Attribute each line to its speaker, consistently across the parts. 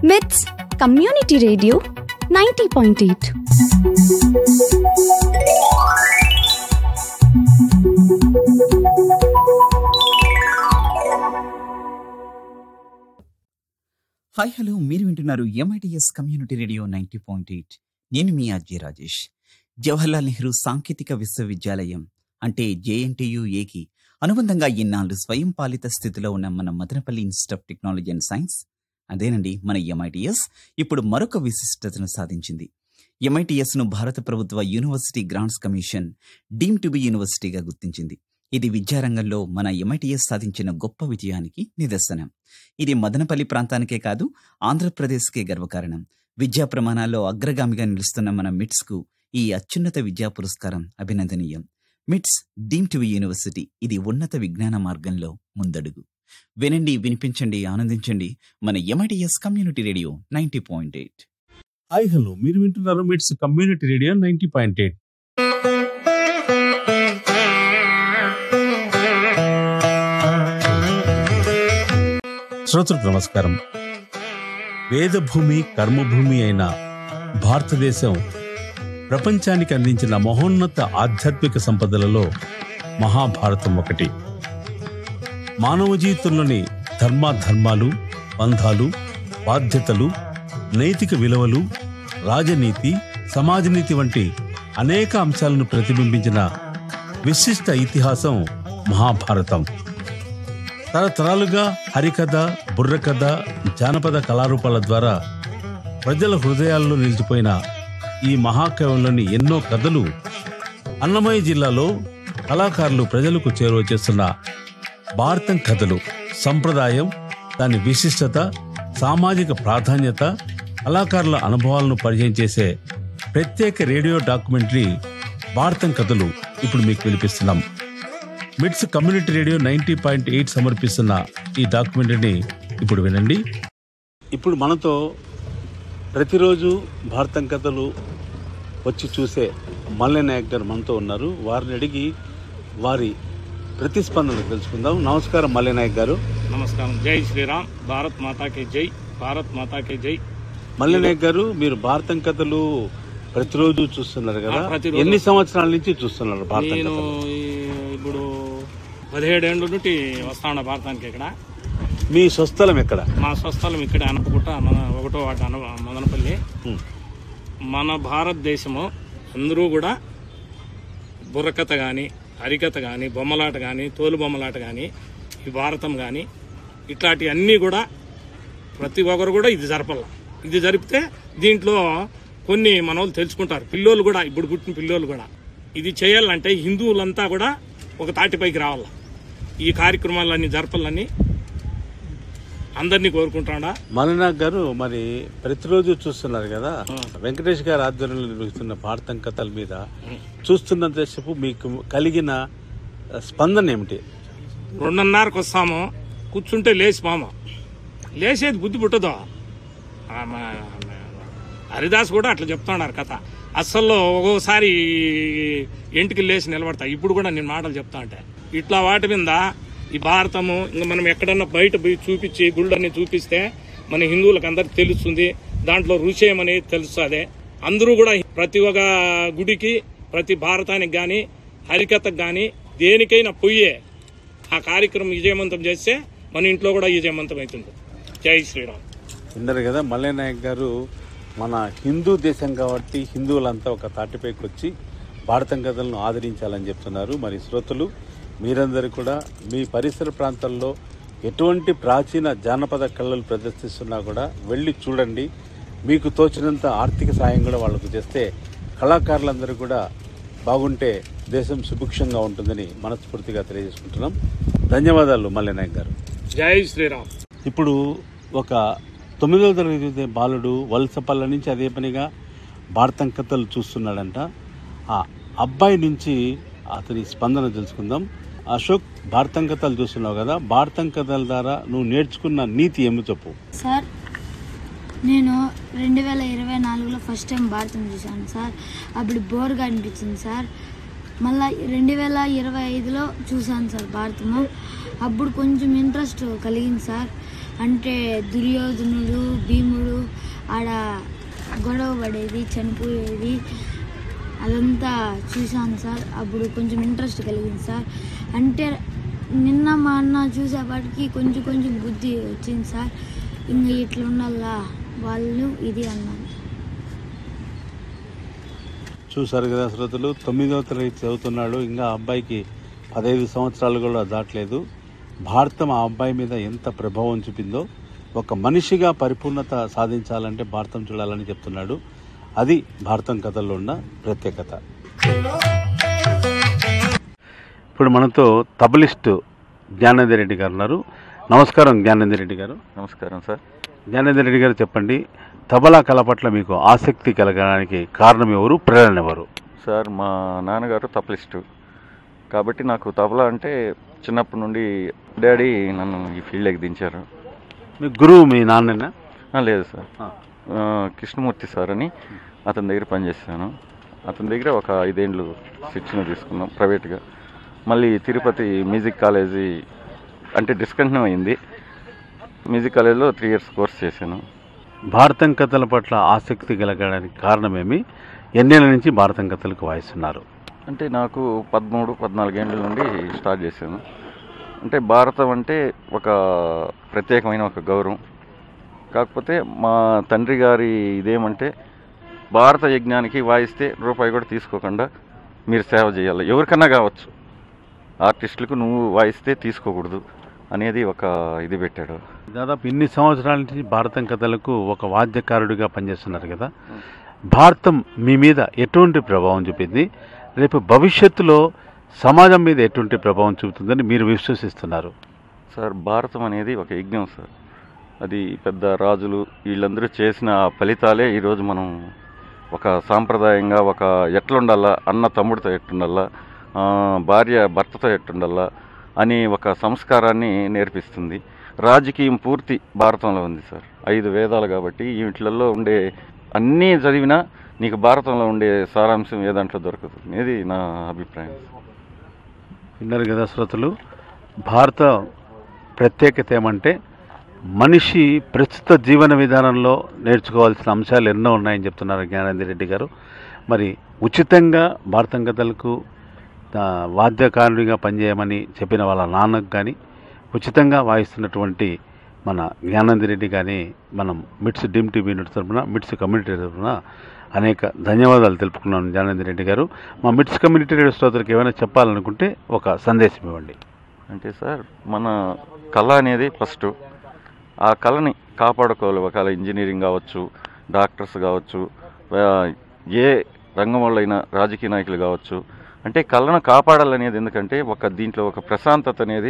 Speaker 1: విత్స్ community radio ninety point eight
Speaker 2: hi hello మీరు వింటున్నారు MITS community radio ninety point eight నేను మీ అజయ్ రాజేష్ జవహర్లాల్ నెహ్రూ సాంకేతిక విశ్వవిద్యాలయం అంటే జేఎన్టీయు ఏకి అనుబంధంగా ఇన్నాళ్ళు స్వయం పాలిత స్థితిలో ఉన్న మన Madanapalle institute of technology and science అదేనండి మన ఎంఐటిఎస్ ఇప్పుడు మరొక విశిష్టతను సాధించింది ఎంఐటిఎస్ ను భారత ప్రభుత్వ university grants commission deem to be యూనివర్సిటీగా గుర్తించింది ఇది విద్యారంగంలో మన ఎంఐటిఎస్ సాధించిన గొప్ప విజయానికి నిదర్శనం ఇది మదనపల్లి ప్రాంతానికే కాదు ఆంధ్రప్రదేశ్కే గర్వకారణం విద్యా ప్రమాణాల్లో అగ్రగామిగా నిలుస్తున్న మన మిట్స్ కు ఈ అత్యున్నత విద్యా పురస్కారం అభినందనీయం మిట్స్ డీమ్ టు యూనివర్సిటీ ఇది ఉన్నత విజ్ఞాన మార్గంలో ముందడుగు వినండి వినిపించండి ఆనందించండి మన MITS community radio ninety point eight
Speaker 3: hi hello మీరు వింటున్నారు MITS community radio ninety point eight శ్రోతలకు నమస్కారం వేదభూమి కర్మభూమి అయిన భారతదేశం ప్రపంచానికి అందించిన మహోన్నత ఆధ్యాత్మిక సంపదలలో మహాభారతం ఒకటి మానవ జీవితంలోని ధర్మాధర్మాలు బంధాలు బాధ్యతలు నైతిక విలువలు రాజనీతి సమాజనీతి వంటి అనేక అంశాలను ప్రతిబింబించిన విశిష్ట ఇతిహాసం మహాభారతం తరతరాలుగా హరికథ బుర్రకథ జానపద కళారూపాల ద్వారా ప్రజల హృదయాల్లో నిలిచిపోయిన ఈ మహాకవంలోని ఎన్నో కథలు అన్నమయ్య జిల్లాలో కళాకారులు ప్రజలకు చేరువ చేస్తున్న భారతం కథలు సంప్రదాయం దాని విశిష్టత సామాజిక ప్రాధాన్యత కళాకారుల అనుభవాలను పరిచయం చేసే ప్రత్యేక రేడియో డాక్యుమెంటరీ భారతం కథలు ఇప్పుడు మీకు వినిపిస్తున్నాం MITS community radio ninety point eight సమర్పిస్తున్న ఈ డాక్యుమెంటరీని ఇప్పుడు వినండి ఇప్పుడు మనతో ప్రతిరోజు భారతం కథలు వచ్చి చూసే మల్లె నాయక్ గారు మనతో ఉన్నారు వారిని అడిగి వారి ప్రతిస్పందన తెలుసుకుందాం నమస్కారం మల్లె నాయక్ గారు
Speaker 4: నమస్కారం జై శ్రీరామ్ భారత్ మాతాకి జై భారత్ మాతాకి జై
Speaker 3: మల్లె నాయక్ గారు మీరు భారతం కథలు ప్రతిరోజు చూస్తున్నారు కదా
Speaker 4: ఆ, ప్రతిరోజు.
Speaker 3: ఎన్ని సంవత్సరాల నుంచి చూస్తున్నారు భారతం
Speaker 4: నేను
Speaker 3: కథలు
Speaker 4: ఈ- ఇప్పుడు పదిహేడేళ్ళ నుండి వస్తాను భారతానికి ఇక్కడ
Speaker 3: మీ స్వస్థలం ఎక్కడ
Speaker 4: మా స్వస్థలం ఇక్కడ అనపగుట్ట మన ఒకటో వాటి అన మదనపల్లి
Speaker 3: హ్మ్.
Speaker 4: మన భారతదేశము అందరూ కూడా బుర్రకథ కానీ హరికథ కానీ బొమ్మలాట కానీ తోలు బొమ్మలాట కానీ ఈ భారతం కానీ ఇట్లాంటి అన్నీ కూడా ప్రతి ఒక్కరు కూడా ఇది జరపాల ఇది జరిపితే దీంట్లో కొన్ని మన వాళ్ళు తెలుసుకుంటారు పిల్లోళ్ళు కూడా ఇప్పుడు పుట్టిన పిల్లోళ్ళు కూడా ఇది చేయాలంటే హిందువులంతా కూడా ఒక తాటిపైకి రావాల ఈ కార్యక్రమాలన్నీ జరపాలని అందరినీ కోరుకుంటాడా
Speaker 3: మల్లనాథ్ గారు మరి ప్రతిరోజు చూస్తున్నారు కదా
Speaker 4: ఆ.
Speaker 3: వెంకటేష్ గారి ఆధ్వర్యంలో నిర్వహిస్తున్న భారతం కథల మీద చూస్తున్నంతసేపు మీకు కలిగిన స్పందన ఏమిటి
Speaker 4: రెండున్నరకు వస్తాము కూర్చుంటే లేచి మామ లేచేది బుద్ధి పుట్టదు ఆ మా- మా- హరిదాస్ కూడా అట్లా చెప్తున్నారు కథ అస్సలు ఒక్కోసారి ఇంటికి లేచి నిలబడతా ఇప్పుడు కూడా నేను మాటలు చెప్తా అంటే ఇట్లా వాటి మీద ఈ భారతము ఇంకా మనం ఎక్కడన్నా బయట పోయి చూపించి గుళ్ళని చూపిస్తే మన హిందువులకు అందరికి తెలుస్తుంది దాంట్లో రుచేయం అనేది తెలుస్తుంది అందరూ కూడా ప్రతి ఒక్క గుడికి ప్రతి భారతానికి కానీ హరికథకు కానీ దేనికైనా పొయ్యే ఆ కార్యక్రమం విజయవంతం చేస్తే మన ఇంట్లో కూడా విజయవంతం అవుతుంది జై శ్రీరామ్
Speaker 3: విన్నారు కదా మల్లయ్య నాయక్ గారు మన హిందూ దేశం కాబట్టి హిందువులంతా ఒక తాటిపైకి వచ్చి భారతం కథలను ఆదరించాలని చెప్తున్నారు మరి శ్రోతలు మీరందరూ కూడా మీ పరిసర ప్రాంతాల్లో ఎటువంటి ప్రాచీన జానపద కళలు ప్రదర్శిస్తున్నా కూడా వెళ్ళి చూడండి మీకు తోచినంత ఆర్థిక సాయం కూడా వాళ్ళకు చేస్తే కళాకారులందరూ కూడా బాగుంటే దేశం సుభిక్షంగా ఉంటుందని మనస్ఫూర్తిగా తెలియజేసుకుంటున్నాం ధన్యవాదాలు మల్లయ్య నాయక్ గారు
Speaker 4: జై శ్రీరామ్
Speaker 3: ఇప్పుడు ఒక తొమ్మిదవ తరగతి చదివే బాలుడు వలసపల్ల నుంచి అదే పనిగా భారతం కథలు చూస్తున్నాడంట ఆ అబ్బాయి నుంచి అతని స్పందన తెలుసుకుందాం అశోక్ భారతం కథలు చూస్తున్నావు కదా భారతం కథల ద్వారా నువ్వు నేర్చుకున్న నీతి ఏమి చెప్పు
Speaker 5: సార్ నేను రెండు వేల ఇరవై నాలుగులో ఫస్ట్ టైం భారతం చూశాను సార్ అప్పుడు బోర్గా అనిపించింది సార్ మళ్ళీ రెండు వేల ఇరవై ఐదులో చూశాను సార్ భారతము అప్పుడు కొంచెం ఇంట్రెస్ట్ కలిగింది సార్ అంటే దుర్యోధనుడు భీముడు ఆడ గొడవ పడేది చనిపోయేది అదంతా చూశాను సార్ అప్పుడు కొంచెం ఇంట్రెస్ట్ కలిగింది సార్ అంటే నిన్న మా అన్న చూసేపాటికి కొంచెం కొంచెం బుద్ధి వచ్చింది సార్ ఇంకా ఇట్లా ఉండాలా వాళ్ళు ఇది అన్నాను
Speaker 3: చూసారు కదా శ్రోతలు తొమ్మిదవ తరగతి చదువుతున్నాడు ఇంకా ఆ అబ్బాయికి పదహైదు సంవత్సరాలు కూడా దాటలేదు భారతం ఆ అబ్బాయి మీద ఎంత ప్రభావం చూపిందో ఒక మనిషిగా పరిపూర్ణత సాధించాలంటే భారతం చూడాలని చెప్తున్నాడు అది భారతం కథల్లో ఉన్న ప్రత్యేకత ఇప్పుడు మనతో తబలిస్ట్ జ్ఞానేందర్ రెడ్డి గారు ఉన్నారు నమస్కారం జ్ఞానేందర్ రెడ్డి గారు
Speaker 6: నమస్కారం సార్
Speaker 3: జ్ఞానేందర్ రెడ్డి గారు చెప్పండి తబలా కళ పట్ల మీకు ఆసక్తి కలగడానికి కారణం ఎవరు ప్రేరణ ఎవరు
Speaker 6: సార్ మా నాన్నగారు తబలిస్టు కాబట్టి నాకు తబలా అంటే చిన్నప్పటి నుండి డాడీ నన్ను ఈ ఫీల్డ్లోకి దించారు
Speaker 3: మీ గురువు మీ నాన్ననా
Speaker 6: ఆ, లేదు సార్
Speaker 3: ఆ.
Speaker 6: ఆ, కృష్ణమూర్తి సార్ అని అతని దగ్గర పనిచేశాను అతని దగ్గర ఒక ఐదేండ్లు శిక్షణ తీసుకున్నాం ప్రైవేట్గా మళ్ళీ తిరుపతి మ్యూజిక్ కాలేజీ అంటే డిస్కంటిన్యూ అయింది మ్యూజిక్ కాలేజీలో త్రీ ఇయర్స్ కోర్స్ చేశాను
Speaker 3: భారతం కథల పట్ల ఆసక్తి కలగడానికి కారణమేమి ఎన్నేళ్ళ నుంచి భారతం కథలకు వాయిస్తున్నారు
Speaker 6: అంటే నాకు పదమూడు పద్నాలుగేండ్ల నుండి స్టార్ట్ చేశాను అంటే భారతం అంటే ఒక ప్రత్యేకమైన ఒక గౌరవం కాకపోతే మా తండ్రి గారి ఇదేమంటే భారత యజ్ఞానికి వాయిస్తే రూపాయి కూడా తీసుకోకుండా మీరు సేవ చేయాలి ఎవరికన్నా కావచ్చు ఆర్టిస్టులకు నువ్వు వాయిస్తే తీసుకోకూడదు అనేది ఒక ఇది పెట్టాడు
Speaker 3: దాదాపు ఇన్ని సంవత్సరాల నుంచి భారతం కథలకు ఒక వాద్యకారుడిగా పనిచేస్తున్నారు కదా భారతం మీ మీద ఎటువంటి ప్రభావం చూపింది రేపు భవిష్యత్తులో సమాజం మీద ఎటువంటి ప్రభావం చూపుతుందని మీరు విశ్వసిస్తున్నారు
Speaker 6: సార్ భారతం అనేది ఒక యజ్ఞం సార్ అది పెద్ద రాజులు వీళ్ళందరూ చేసిన ఆ ఫలితాలే ఈరోజు మనం ఒక సాంప్రదాయంగా ఒక ఎట్లుండాలా అన్న తమ్ముడితో ఎట్లుండాలా ఆ, భార్య భర్తతో ఎట్లుండాలా అని ఒక సంస్కారాన్ని నేర్పిస్తుంది రాజకీయం పూర్తి భారతంలో ఉంది సార్ ఐదు వేదాలు కాబట్టి వీటిలలో ఉండే అన్నీ చదివినా నీకు భారతంలో ఉండే సారాంశం ఏ దాంట్లో దొరకదు అనేది నా అభిప్రాయం
Speaker 3: విన్నారు కదా శ్రోతలు భారత ప్రత్యేకత ఏమంటే మనిషి ప్రస్తుత జీవన విధానంలో నేర్చుకోవాల్సిన అంశాలు ఎన్నో ఉన్నాయని చెప్తున్నారు జ్ఞానేంద్ర రెడ్డి గారు మరి ఉచితంగా భారతం కథలకు ఆ, వాద్యకారుడిగా పనిచేయమని చెప్పిన వాళ్ళ నాన్నకు కానీ ఉచితంగా వాయిస్తున్నటువంటి మన జ్ఞానంద రెడ్డి కానీ మనం మిట్స్ డిమ్ టీవీ యూనిట్ తరఫున మిట్స్ కమ్యూనిటీ తరఫున అనేక ధన్యవాదాలు తెలుపుకున్నాను జ్ఞానేంద్ర రెడ్డి గారు మా మిట్స్ కమ్యూనిటీ రేడియో శ్రోతలకు ఏమైనా చెప్పాలనుకుంటే ఒక సందేశం ఇవ్వండి
Speaker 6: అంటే సార్ మన కళ అనేది ఫస్ట్ ఆ కళని కాపాడుకోవాలి ఒకవేళ ఇంజనీరింగ్ కావచ్చు డాక్టర్స్ కావచ్చు ఆ, ఏ రంగం వాళ్ళైనా రాజకీయ నాయకులు కావచ్చు అంటే కళను కాపాడాలనేది ఎందుకంటే ఒక దీంట్లో ఒక ప్రశాంతత అనేది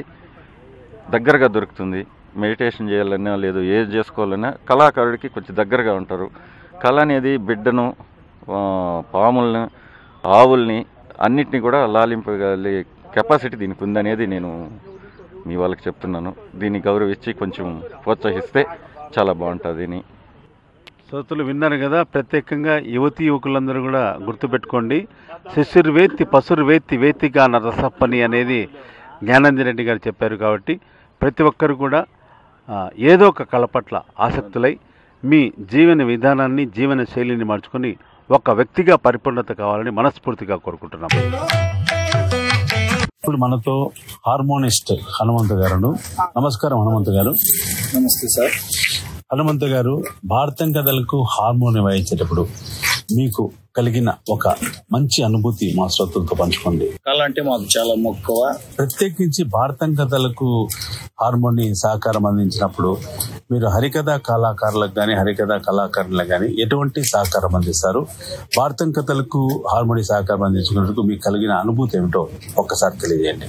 Speaker 6: దగ్గరగా దొరుకుతుంది మెడిటేషన్ చేయాలన్నా లేదు ఏది చేసుకోవాలన్నా కళాకారుడికి కొంచెం దగ్గరగా ఉంటారు కళ అనేది బిడ్డను ఆ, పాముల్ని ఆవుల్ని అన్నిటిని కూడా లాలింపగలి కెపాసిటీ దీనికి ఉందనేది నేను మీ వాళ్ళకి చెప్తున్నాను దీన్ని గౌరవించి కొంచెం ప్రోత్సహిస్తే చాలా బాగుంటుంది అని
Speaker 3: శ్రోతలు విన్నారు కదా ప్రత్యేకంగా యువతి యువకులందరూ కూడా గుర్తుపెట్టుకోండి శిశుర్ వేత్తి పసురు వేత్తి వేత్తిగా రసప్పని అనేది జ్ఞానంద రెడ్డి గారు చెప్పారు కాబట్టి ప్రతి ఒక్కరు కూడా ఆ, ఏదో ఒక కళ పట్ల ఆసక్తులై మీ జీవన విధానాన్ని జీవన శైలిని మార్చుకొని ఒక వ్యక్తిగా పరిపూర్ణత కావాలని మనస్ఫూర్తిగా కోరుకుంటున్నాం ఇప్పుడు మనతో హార్మోనిస్ట్ హనుమంత్ గారు నమస్కారం హనుమంత్ గారు
Speaker 7: నమస్తే సార్
Speaker 3: హనుమంత్ గారు భారతం కథలకు హార్మోని వాయించేటప్పుడు మీకు కలిగిన ఒక మంచి అనుభూతి మా శ్రోతలతో పంచుకోండి
Speaker 7: కళ అంటే మాకు చాలా మక్కువ
Speaker 3: ప్రత్యేకించి భారతం కథలకు హార్మోని సహకారం అందించినప్పుడు మీరు హరికథ కళాకారులకు కానీ హరికథ కళాకారులకు కానీ ఎటువంటి సహకారం అందిస్తారు భారతం కథలకు హార్మోని సహకారం అందించినందుకు మీకు కలిగిన అనుభూతి ఏమిటో ఒక్కసారి తెలియజేయండి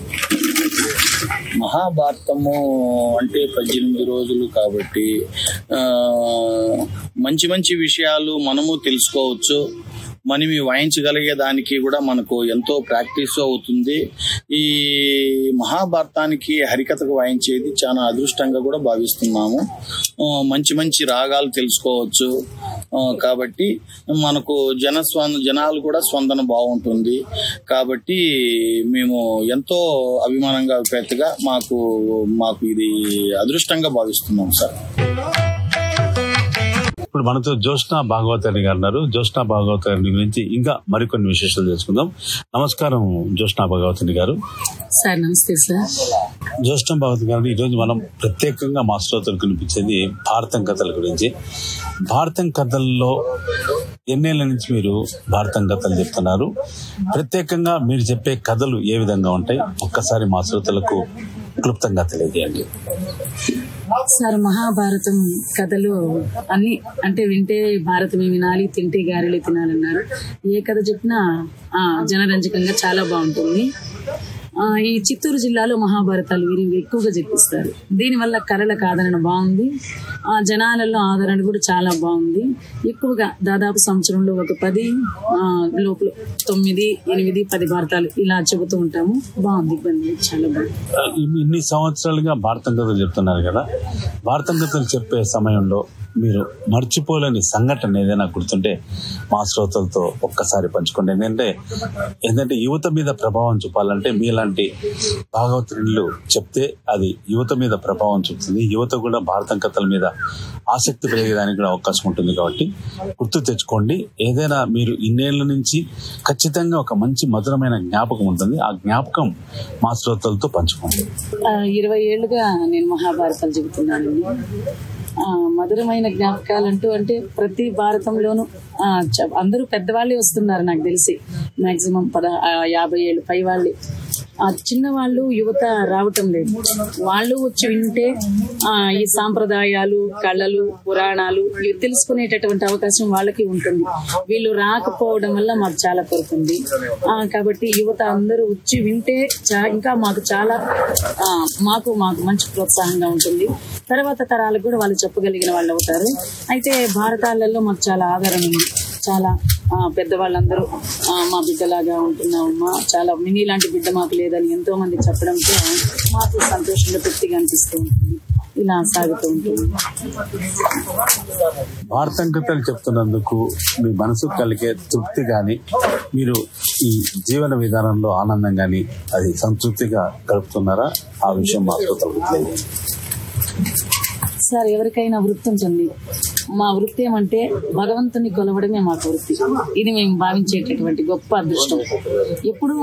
Speaker 7: మహాభారతము అంటే పద్దెనిమిది రోజులు కాబట్టి ఆ, మంచి మంచి విషయాలు మనము తెలుసుకోవచ్చు మనం ఈ వాయించగలిగే దానికి కూడా మనకు ఎంతో ప్రాక్టీస్ అవుతుంది ఈ మహాభారతానికి హరికథకు వాయించేది చాలా అదృష్టంగా కూడా భావిస్తున్నాము ఆ, మంచి మంచి రాగాలు తెలుసుకోవచ్చు ఆ, ఆ, కాబట్టి మనకు జనస్వం జనాలు కూడా స్పందన బాగుంటుంది కాబట్టి మేము ఎంతో అభిమానంగా పెద్దగా మాకు మాకు ఇది అదృష్టంగా భావిస్తున్నాం సార్
Speaker 3: ఇప్పుడు మనతో జ్యోష్ణ భాగవతారి గారు ఉన్నారు జ్యోష్ణ భాగవతారి గురించి ఇంకా మరికొన్ని విశేషాలు తెలుసుకుందాం నమస్కారం జ్యోష్ణ భాగవతుని గారు
Speaker 8: సార్ నమస్తే సార్
Speaker 3: జ్యోష్ణ భాగవతి గారు ఈరోజు మనం ప్రత్యేకంగా మా శ్రోతలకు కనిపించేది భారతం కథల గురించి భారతం కథల్లో ఎన్నేళ్ల నుంచి మీరు భారతం కథలు చెప్తున్నారు ప్రత్యేకంగా మీరు చెప్పే కథలు ఏ విధంగా ఉంటాయి ఒక్కసారి మా శ్రోతలకు క్లుప్తంగా తెలియజేయండి
Speaker 8: సార్ మహాభారతం కథలు అన్ని అంటే వింటే భారతమే వినాలి తింటే గారెలు తినాలన్నారు ఏ కథ చెప్పినా ఆ, జనరంజకంగా చాలా బాగుంటుంది ఆ, ఈ చిత్తూరు జిల్లాలో మహాభారతాలు వీరి ఎక్కువగా చెప్పిస్తారు దీనివల్ల కళలకు ఆదరణ బాగుంది ఆ జనాలలో ఆదరణ కూడా చాలా బాగుంది ఎక్కువగా దాదాపు సంవత్సరంలో ఒక పది ఆ, లోపల తొమ్మిది ఎనిమిది పది భారతాలు ఇలా చెబుతూ ఉంటాము బాగుంది ఇబ్బంది లేదు, చాలా బాగుంది
Speaker 3: ఇన్ని- ఇన్ని సంవత్సరాలుగా భారతం కథలు చెప్తున్నారు కదా భారతం కథలు చెప్పే సమయంలో మీరు మర్చిపోలేని సంఘటన ఏదైనా గుర్తుంటే మా శ్రోతలతో ఒక్కసారి పంచుకోండి ఎందుకంటే ఏంటంటే యువత మీద ప్రభావం చూపాలంటే మీలాంటి భాగవతులు చెప్తే అది యువత మీద ప్రభావం చూపుతుంది యువత కూడా భారతం కథల మీద ఆసక్తి పెరిగేదానికి కూడా అవకాశం ఉంటుంది కాబట్టి గుర్తు తెచ్చుకోండి ఏదైనా మీరు ఇన్నేళ్ల నుంచి ఖచ్చితంగా ఒక మంచి మధురమైన జ్ఞాపకం ఉంటుంది ఆ జ్ఞాపకం మా శ్రోతలతో పంచుకోండి
Speaker 8: ఆ, ఇరవై ఏళ్ళుగా నేను మహాభారతాలు చెబుతున్నానండి ఆ, మధురమైన జ్ఞాపకాలు అంటూ అంటే ప్రతి భారతంలోనూ ఆ, చ- అందరూ పెద్దవాళ్ళే వస్తున్నారు నాకు తెలిసి మాక్సిమం పద ఆ, యాభై ఏళ్ళు పై వాళ్ళే ఆ చిన్నవాళ్ళు యువత రావటం లేదు వాళ్ళు వచ్చి వింటే ఆ, ఈ సాంప్రదాయాలు కళలు పురాణాలు ఇవి తెలుసుకునేటటువంటి అవకాశం వాళ్ళకి ఉంటుంది వీళ్ళు రాకపోవడం వల్ల మాకు చాలా కొరత ఉంది ఆ, కాబట్టి యువత అందరూ వచ్చి వింటే చా- ఇంకా మాకు చాలా ఆ, మాకు మాకు మంచి ప్రోత్సాహంగా ఉంటుంది తర్వాత తరాలకు కూడా వాళ్ళు చెప్పగలిగిన వాళ్ళు అవుతారు అయితే భారతాలలో మాకు చాలా ఆదరణ ఉంది చాలా ఆ, పెద్దవాళ్ళందరూ ఆ, మా బిడ్డలాగా ఉంటున్నామమ్మా చాలా మినీ లాంటి బిడ్డ మాకు లేదని ఎంతో మంది చెప్పడంతో మాకు సంతోషంగా తృప్తిగా అనిపిస్తూ ఉంటుంది ఇలా సాగుతూ ఉంటుంది
Speaker 3: భారతం కథలు చెప్తున్నందుకు మీ మనసు కలిగే తృప్తి గాని మీరు ఈ జీవన విధానంలో ఆనందం గాని అది సంతృప్తిగా గడుపుతున్నారా ఆ విషయం మా శ్రోతలకు తెలియజేయండి.
Speaker 8: సార్ ఎవరికైనా వృత్తి ఉంటుంది మా వృత్తి ఏమంటే భగవంతుని కొలవడమే మాకు వృత్తి ఇది మేము భావించేటటువంటి గొప్ప అదృష్టం ఎప్పుడు